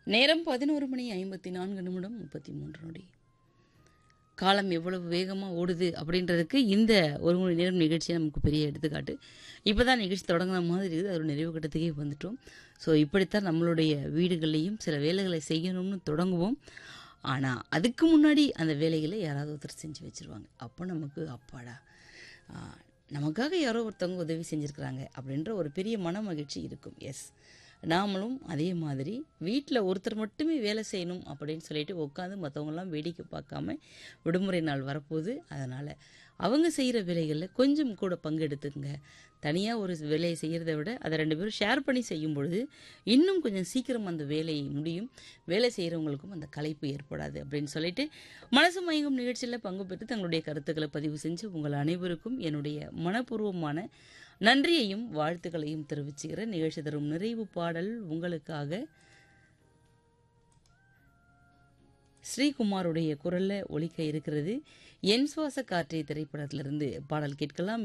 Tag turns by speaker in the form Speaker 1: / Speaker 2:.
Speaker 1: நேரம் பதினோரு மணி ஐம்பத்தி நான்கு நிமிடம் முப்பத்தி மூன்று நொடி காலம் எவ்வளவு வேகமாக ஓடுது அப்படின்றதுக்கு இந்த ஒரு மணி நேரம் நிகழ்ச்சி நமக்கு பெரிய எடுத்துக்காட்டு இப்போ தான் நிகழ்ச்சி தொடங்கின மாதிரி இருக்குது அது ஒரு நிறைவு கட்டத்துக்கே வந்துட்டோம் ஸோ இப்படித்தான் நம்மளுடைய வீடுகள்லேயும் சில வேலைகளை செய்யணும்னு தொடங்குவோம் ஆனால் அதுக்கு முன்னாடி அந்த வேலைகளை யாராவது ஒருத்தர் செஞ்சு வச்சுருவாங்க அப்போ நமக்கு அப்பாடா ஆ, நமக்காக யாரோ ஒருத்தவங்க உதவி செஞ்சுருக்கிறாங்க அப்படின்ற ஒரு பெரிய மன மகிழ்ச்சி இருக்கும் எஸ் நாமளும் அதே மாதிரி வீட்டில் ஒருத்தர் மட்டுமே வேலை செய்யணும் அப்படின்னு சொல்லிட்டு உட்காந்து மற்றவங்களாம் வேடிக்கை பார்க்காம விடுமுறை நாள் வரப்போகுது அதனால் அவங்க செய்கிற வேலைகளில் கொஞ்சம் கூட பங்கெடுத்துங்க தனியாக ஒரு வேலையை செய்கிறத விட அதை ரெண்டு பேரும் ஷேர் பண்ணி செய்யும் பொழுது இன்னும் கொஞ்சம் சீக்கிரம் அந்த வேலையை முடியும் வேலை செய்கிறவங்களுக்கும் அந்த களைப்பு ஏற்படாது அப்படின்னு சொல்லிட்டு மனசு மயங்கும் நிகழ்ச்சியில் பங்கு பெற்று தங்களுடைய கருத்துக்களை பதிவு செஞ்சு உங்கள் அனைவருக்கும் என்னுடைய மனப்பூர்வமான நன்றியையும் வாழ்த்துக்களையும் தெரிவிச்சுக்கிற நிகழ்ச்சி தரும் நிறைவு பாடல் உங்களுக்காக ஸ்ரீகுமாருடைய குரல்ல ஒலிக்க இருக்கிறது என் சுவாச காற்றே திரைப்படத்திலிருந்து பாடல் கேட்கலாம்